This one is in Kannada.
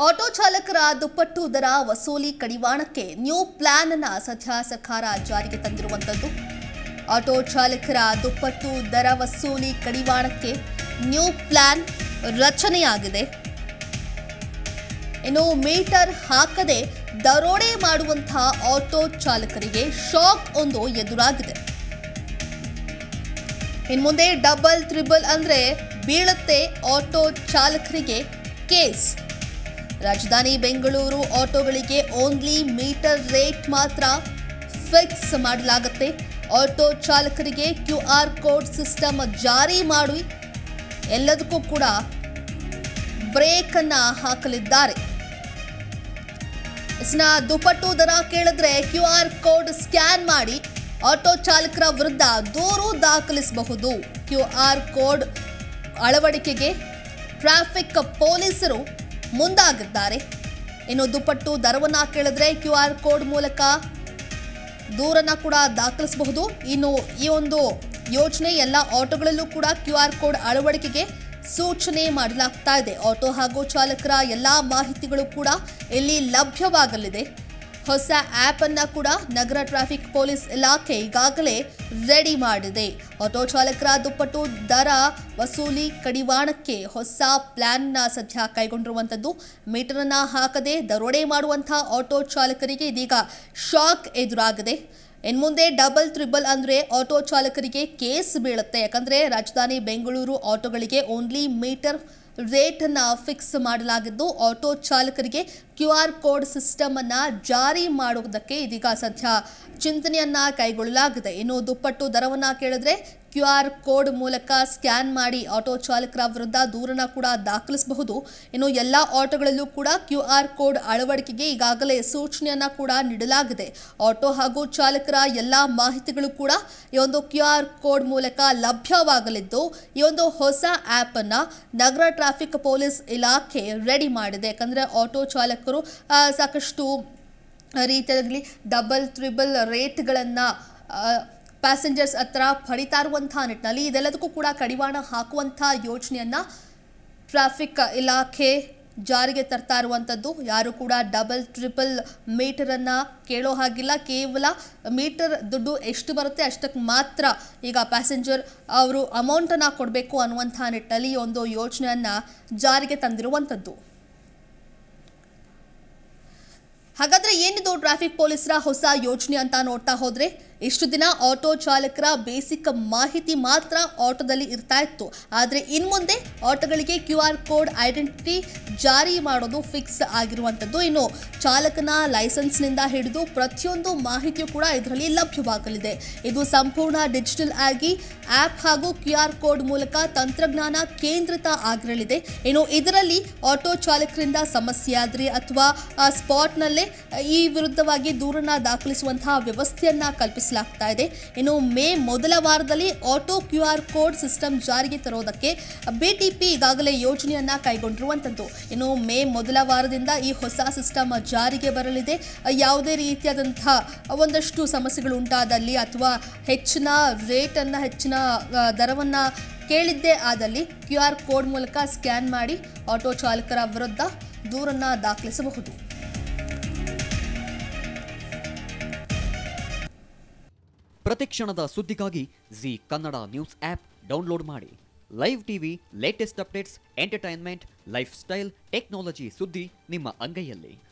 ಆಟೋ ಚಾಲಕರ ದುಪ್ಪಟ್ಟು ದರ ವಸೂಲಿ ಕಡಿವಾಣಕ್ಕೆ ನ್ಯೂ ಪ್ಲಾನ್ ಅನ್ನ ಸದ್ಯ ಸರ್ಕಾರ ಜಾರಿಗೆ ತಂದಿರುವಂತದ್ದು ಆಟೋ ಚಾಲಕರ ದುಪ್ಪಟ್ಟು ದರ ವಸೂಲಿ ಕಡಿವಾಣಕ್ಕೆ ನ್ಯೂ ಪ್ಲಾನ್ ರಚನೆಯಾಗಿದೆ ಇನ್ನು ಮೀಟರ್ ಹಾಕದೆ ದರೋಡೆ ಮಾಡುವಂತಹ ಆಟೋ ಚಾಲಕರಿಗೆ ಶಾಕ್ ಒಂದು ಎದುರಾಗಿದೆ ಇನ್ನು ಮುಂದೆ ಡಬಲ್ ತ್ರಿಬಲ್ ಅಂದ್ರೆ ಬೀಳುತ್ತೆ ಆಟೋ ಚಾಲಕರಿಗೆ ಕೇಸ್ ರಾಜಧಾನಿ ಬೆಂಗಳೂರು ಆಟೋಗಳಿಗೆ ಓನ್ಲಿ ಮೀಟರ್ ರೇಟ್ ಮಾತ್ರ ಫಿಕ್ಸ್ ಮಾಡಲಾಗುತ್ತೆ ಆಟೋ ಚಾಲಕರಿಗೆ ಕ್ಯೂ ಆರ್ ಕೋಡ್ ಸಿಸ್ಟಮ್ ಜಾರಿ ಮಾಡಿ ಎಲ್ಲದಕ್ಕೂ ಕೂಡ ಬ್ರೇಕ್ ಅನ್ನ ಹಾಕಲಿದ್ದಾರೆ ಇಸ್ನ ದುಪಟ್ಟು ದರ ಕೇಳಿದ್ರೆ ಕ್ಯೂ ಆರ್ ಕೋಡ್ ಸ್ಕ್ಯಾನ್ ಮಾಡಿ ಆಟೋ ಚಾಲಕರ ವಿರುದ್ಧ ದೂರು ದಾಖಲಿಸಬಹುದು ಕ್ಯೂ ಆರ್ ಕೋಡ್ ಅಳವಡಿಕೆಗೆ ಟ್ರಾಫಿಕ್ ಪೊಲೀಸರು ಮುಂದಾಗಿದ್ದಾರೆ ಇನ್ನು ದುಪ್ಪಟ್ಟು ದರವನ್ನ ಕೇಳಿದ್ರೆ ಕ್ಯೂ ಆರ್ ಕೋಡ್ ಮೂಲಕ ದೂರನ್ನ ಕೂಡ ದಾಖಲಿಸಬಹುದು ಇನ್ನು ಈ ಒಂದು ಯೋಜನೆ ಎಲ್ಲ ಆಟೋಗಳಲ್ಲೂ ಕೂಡ ಕ್ಯೂ ಆರ್ ಕೋಡ್ ಅಳವಡಿಕೆಗೆ ಸೂಚನೆ ಮಾಡಲಾಗ್ತಾ ಇದೆ ಆಟೋ ಹಾಗೂ ಚಾಲಕರ ಎಲ್ಲ ಮಾಹಿತಿಗಳು ಕೂಡ ಇಲ್ಲಿ ಲಭ್ಯವಾಗಲಿದೆ ಹೊಸ ಆಪ್ ಅನ್ನ ಕೂಡ ನಗರ ಟ್ರಾಫಿಕ್ ಪೊಲೀಸ್ ಇಲಾಖೆ ಈಗಾಗಲೇ ರೆಡಿ ಮಾಡಿದೆ ಆಟೋ ಚಾಲಕರ ದುಪ್ಪಟ್ಟು ದರ ವಸೂಲಿ ಕಡಿವಾಣಕ್ಕೆ ಹೊಸ ಪ್ಲಾನ್ ನ ಸದ್ಯ ಕೈಗೊಂಡಿರುವಂತದ್ದು ಮೀಟರ್ ಅನ್ನ ಹಾಕದೆ ದರೋಡೆ ಮಾಡುವಂತಹ ಆಟೋ ಚಾಲಕರಿಗೆ ಇದೀಗ ಶಾಕ್ ಎದುರಾಗಿದೆ ಇನ್ಮುಂದೆ ಡಬಲ್ ತ್ರಿಬಲ್ ಅಂದ್ರೆ ಆಟೋ ಚಾಲಕರಿಗೆ ಕೇಸ್ ಬೀಳುತ್ತೆ ಯಾಕಂದ್ರೆ ರಾಜಧಾನಿ ಬೆಂಗಳೂರು ಆಟೋಗಳಿಗೆ ಓನ್ಲಿ ಮೀಟರ್ ರೇಟ್ ಅನ್ನ ಫಿಕ್ಸ್ ಮಾಡಲಾಗಿದ್ದು ಆಟೋ ಚಾಲಕರಿಗೆ ಕ್ಯೂ ಆರ್ ಕೋಡ್ ಸಿಸ್ಟಮ್ ಅನ್ನ ಜಾರಿ ಮಾಡುವುದಕ್ಕೆ ಇದೀಗ ಸದ್ಯ ಚಿಂತನೆಯನ್ನ ಕೈಗೊಳ್ಳಲಾಗಿದೆ ಇನ್ನು ದುಪ್ಪಟ್ಟು ದರವನ್ನ ಕೇಳಿದ್ರೆ ಕ್ಯೂ ಆರ್ ಕೋಡ್ ಮೂಲಕ ಸ್ಕ್ಯಾನ್ ಮಾಡಿ ಆಟೋ ಚಾಲಕರ ವಿರುದ್ಧ ದೂರನ್ನ ಕೂಡ ದಾಖಲಿಸಬಹುದು ಇನ್ನು ಎಲ್ಲ ಆಟೋಗಳಲ್ಲೂ ಕೂಡ ಕ್ಯೂ ಆರ್ ಕೋಡ್ ಅಳವಡಿಕೆಗೆ ಈಗಾಗಲೇ ಸೂಚನೆಯನ್ನ ಕೂಡ ನೀಡಲಾಗಿದೆ ಆಟೋ ಹಾಗೂ ಚಾಲಕರ ಎಲ್ಲ ಮಾಹಿತಿಗಳು ಕೂಡ ಈ ಒಂದು ಕ್ಯೂ ಆರ್ ಕೋಡ್ ಮೂಲಕ ಲಭ್ಯವಾಗಲಿದ್ದು ಈ ಒಂದು ಹೊಸ ಆ್ಯಪ್ ಅನ್ನ ನಗರ ಟ್ರಾಫಿಕ್ ಪೊಲೀಸ್ ಇಲಾಖೆ ರೆಡಿ ಮಾಡಿದೆ ಯಾಕಂದ್ರೆ ಆಟೋ ಚಾಲಕರು ಆ, ಸಾಕಷ್ಟು ರೀತಿಯಲ್ಲಿ ಡಬಲ್ ತ್ರಿಬಲ್ ರೇಟ್ಗಳನ್ನು ಪ್ಯಾಸೆಂಜರ್ಸ್ ಹತ್ರ ಪಡಿತಾ ಇರುವಂತಹ ನಿಟ್ಟಿನಲ್ಲಿ ಇದೆಲ್ಲದಕ್ಕೂ ಕೂಡ ಕಡಿವಾಣ ಹಾಕುವಂತಹ ಯೋಜನೆಯನ್ನ ಟ್ರಾಫಿಕ್ ಇಲಾಖೆ ಜಾರಿಗೆ ತರ್ತಾ ಇರುವಂಥದ್ದು ಯಾರು ಕೂಡ ಡಬಲ್ ಟ್ರಿಪಲ್ ಮೀಟರನ್ನು ಕೇಳೋ ಹಾಗಿಲ್ಲ ಕೇವಲ ಮೀಟರ್ ದುಡ್ಡು ಎಷ್ಟು ಬರುತ್ತೆ ಅಷ್ಟಕ್ಕೆ ಮಾತ್ರ ಈಗ ಪ್ಯಾಸೆಂಜರ್ ಅವರು ಅಮೌಂಟನ್ನು ಕೊಡಬೇಕು ಅನ್ನುವಂಥ ನಿಟ್ಟಿನಲ್ಲಿ ಈ ಒಂದು ಯೋಜನೆಯನ್ನು ಜಾರಿಗೆ ತಂದಿರುವಂಥದ್ದು ಹಾಗಾದ್ರೆ ಏನಿದು ಟ್ರಾಫಿಕ್ ಪೊಲೀಸರ ಹೊಸ ಯೋಜನೆ ಅಂತ ನೋಡ್ತಾ ಹೋದ್ರೆ ಇಷ್ಟು ದಿನ ಆಟೋ ಚಾಲಕರ ಬೇಸಿಕ್ ಮಾಹಿತಿ ಮಾತ್ರ ಆಟೋದಲ್ಲಿ ಇರ್ತಾ ಇತ್ತು ಆದರೆ ಇನ್ನು ಮುಂದೆ ಆಟೋಗಳಿಗೆ ಕ್ಯೂ ಆರ್ ಕೋಡ್ ಐಡೆಂಟಿಟಿ ಜಾರಿ ಮಾಡೋದು ಫಿಕ್ಸ್ ಆಗಿರುವಂಥದ್ದು ಇನ್ನು ಚಾಲಕನ ಲೈಸೆನ್ಸ್ನಿಂದ ಹಿಡಿದು ಪ್ರತಿಯೊಂದು ಮಾಹಿತಿಯು ಕೂಡ ಇದರಲ್ಲಿ ಲಭ್ಯವಾಗಲಿದೆ ಇದು ಸಂಪೂರ್ಣ ಡಿಜಿಟಲ್ ಆಗಿ ಆ್ಯಪ್ ಹಾಗೂ ಕ್ಯೂ ಆರ್ ಕೋಡ್ ಮೂಲಕ ತಂತ್ರಜ್ಞಾನ ಕೇಂದ್ರಿತ ಆಗಿರಲಿದೆ ಇನ್ನು ಇದರಲ್ಲಿ ಆಟೋ ಚಾಲಕರಿಂದ ಸಮಸ್ಯೆ ಆದರೆ ಅಥವಾ ಸ್ಪಾಟ್ನಲ್ಲೇ ಈ ವಿರುದ್ಧವಾಗಿ ದೂರನ್ನ ದಾಖಲಿಸುವಂತಹ ವ್ಯವಸ್ಥೆಯನ್ನ ಕಲ್ಪಿಸಲಾಗ್ತಾ ಇದೆ ಇನ್ನು ಮೇ ಮೊದಲ ವಾರದಲ್ಲಿ auto Q R code system ಜಾರಿಗೆ ತರೋದಕ್ಕೆ ಬಿಟಿಪಿ ಈಗಾಗಲೇ ಯೋಜನೆಯನ್ನ ಕೈಗೊಂಡಿರುವಂಥದ್ದು ಇನ್ನು ಮೇ ಮೊದಲ ವಾರದಿಂದ ಈ ಹೊಸ ಸಿಸ್ಟಮ್ ಜಾರಿಗೆ ಬರಲಿದೆ ಯಾವುದೇ ರೀತಿಯಾದಂತಹ ಒಂದಷ್ಟು ಸಮಸ್ಯೆಗಳು ಉಂಟಾದಲ್ಲಿ ಅಥವಾ ಹೆಚ್ಚಿನ ರೇಟನ್ನು ಹೆಚ್ಚಿನ ಆ, ದರವನ್ನ ಕೇಳಿದ್ದೇ ಆದಲ್ಲಿ ಕ್ಯೂ ಆರ್ ಕೋಡ್ ಮೂಲಕ ಸ್ಕ್ಯಾನ್ ಮಾಡಿ ಆಟೋ ಚಾಲಕರ ವಿರುದ್ಧ ದೂರನ್ನ ದಾಖಲಿಸಬಹುದು ಪ್ರತಿಕ್ಷಣದ ಸುದ್ದಿಗಾಗಿ Zee Kannada news app download ಮಾಡಿ live TV latest updates entertainment lifestyle technology ಸುದ್ದಿ ನಿಮ್ಮ ಅಂಗೈಯಲ್ಲಿ